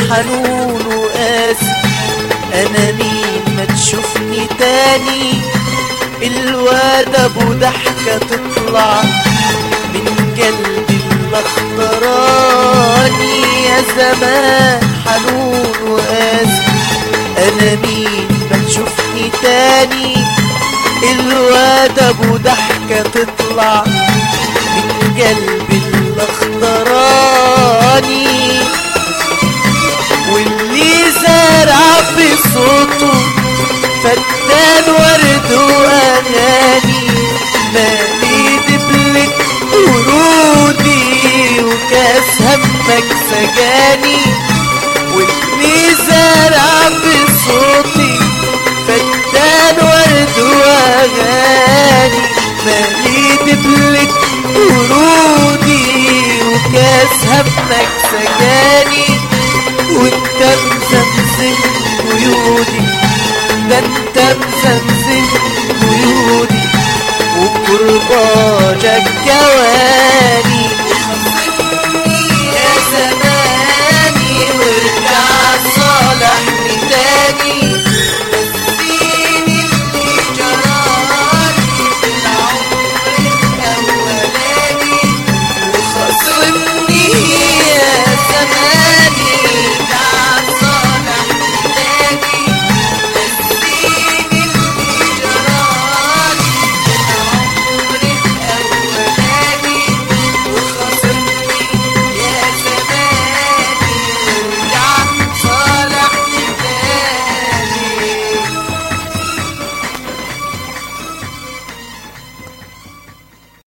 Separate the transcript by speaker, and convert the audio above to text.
Speaker 1: حنون وقاسي انا مين ما تشوفني تاني الواد ابو ضحكة تطلع من قلبي الاخضراني يا زمان حنون وقاسي انا مين ما تشوفني تاني الواد ابو ضحكة تطلع من قلبي الاخضراني واللي زرع في صوته فتان ورد واغاني مالي دبلك ورودي وكاس همك سجاني واللي زرع في صوتي فتان ورد واغاني مالي دبلك ورودي وكاس همك سجاني